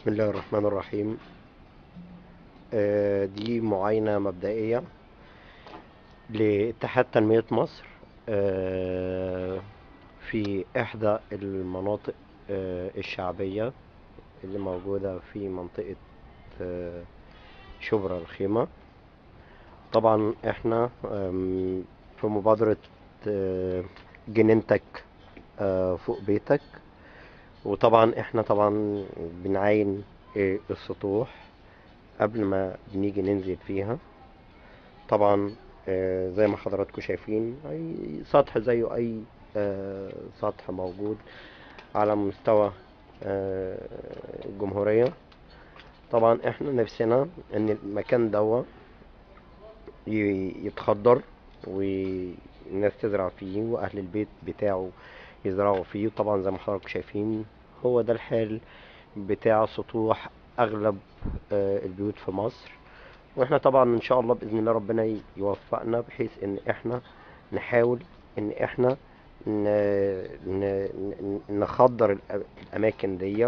بسم الله الرحمن الرحيم آه، دي معاينة مبدئية لاتحاد تنمية مصر آه، في إحدى المناطق آه، الشعبية اللي موجودة في منطقة آه، شبرا الخيمة طبعا احنا آم، في مبادرة آه، جنينتك آه، فوق بيتك وطبعا احنا طبعا بنعاين آه، السطوح قبل ما بنيجي ننزل فيها طبعا آه، زي ما حضراتكم شايفين اي سطح زيه اي آه، سطح موجود على مستوى آه، الجمهورية طبعا احنا نفسنا ان المكان دوا ي- يتخضر والناس تزرع فيه واهل البيت بتاعه يزرعوا فيه طبعا زي ما حضراتكم شايفين هو ده الحال بتاع سطوح اغلب آه، البيوت في مصر واحنا طبعا ان شاء الله باذن الله ربنا ي- يوفقنا بحيث ان احنا نحاول ان احنا ن... ن... ن- نخضر الأ- الاماكن دي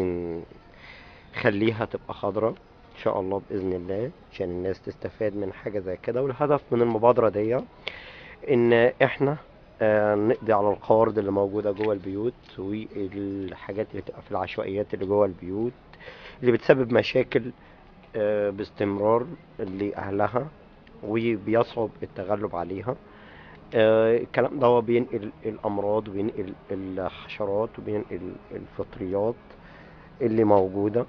ونخليها تبقى خضراء ان شاء الله باذن الله عشان الناس تستفاد من حاجه زي كده والهدف من المبادره دي ان احنا آه، نقضي على القوارض اللي موجوده جوه البيوت والحاجات اللي بتبقى في العشوائيات اللي جوه البيوت اللي بتسبب مشاكل آه، باستمرار لأهلها وبيصعب التغلب عليها آه، الكلام ده هو بينقل الأمراض وبينقل الحشرات وبينقل الفطريات اللي موجودة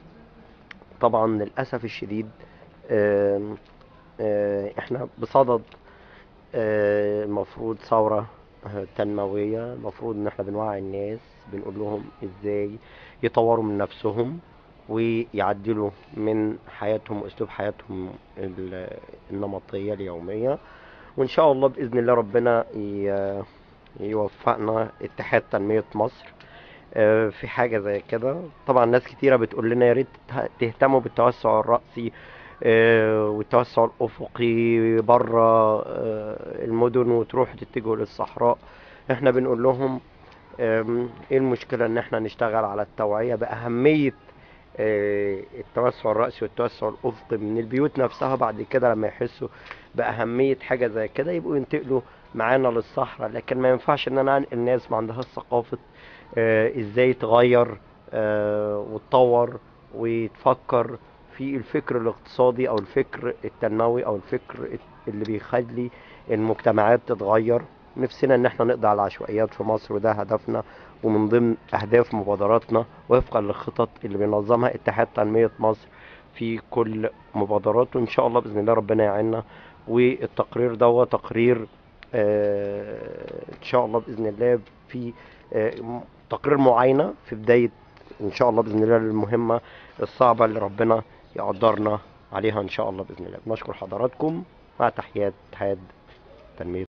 طبعا للأسف الشديد آم، آه، احنا بصدد آه، المفروض ثورة آه، تنموية المفروض ان احنا بنوعي الناس بنقول لهم ازاي يطوروا من نفسهم ويعدلوا من حياتهم واسلوب حياتهم ال- النمطية اليومية وان شاء الله باذن الله ربنا ي- يوفقنا اتحاد تنمية مصر آه، في حاجة زي كده طبعا ناس كتيرة بتقول لنا يا ريت ته- تهتموا بالتوسع الرأسي آه، والتوسع الأفقي بره المدن وتروحوا تتجهوا للصحراء احنا بنقول لهم آم، ايه المشكلة ان احنا نشتغل على التوعية بأهمية آه، التوسع الرأسي والتوسع الأفقي من البيوت نفسها بعد كده لما يحسوا بأهمية حاجة زي كده يبقوا ينتقلوا معانا للصحراء لكن ما ينفعش ان انا انقل ناس ما عندهاش ثقافة آه، ازاي تغير آه، وتطور وتفكر في الفكر الاقتصادي او الفكر التنموي او الفكر اللي بيخلي المجتمعات تتغير نفسنا ان احنا نقضي على العشوائيات في مصر وده هدفنا ومن ضمن اهداف مبادراتنا وفقا للخطط اللي بينظمها اتحاد تنمية مصر في كل مبادراته ان شاء الله باذن الله ربنا يعيننا والتقرير ده هو تقرير آه، ان شاء الله باذن الله في آه، م- تقرير معاينة في بداية ان شاء الله باذن الله المهمة الصعبة اللي ربنا يقدرنا عليها ان شاء الله باذن الله بنشكر حضراتكم مع تحيات اتحاد تنمية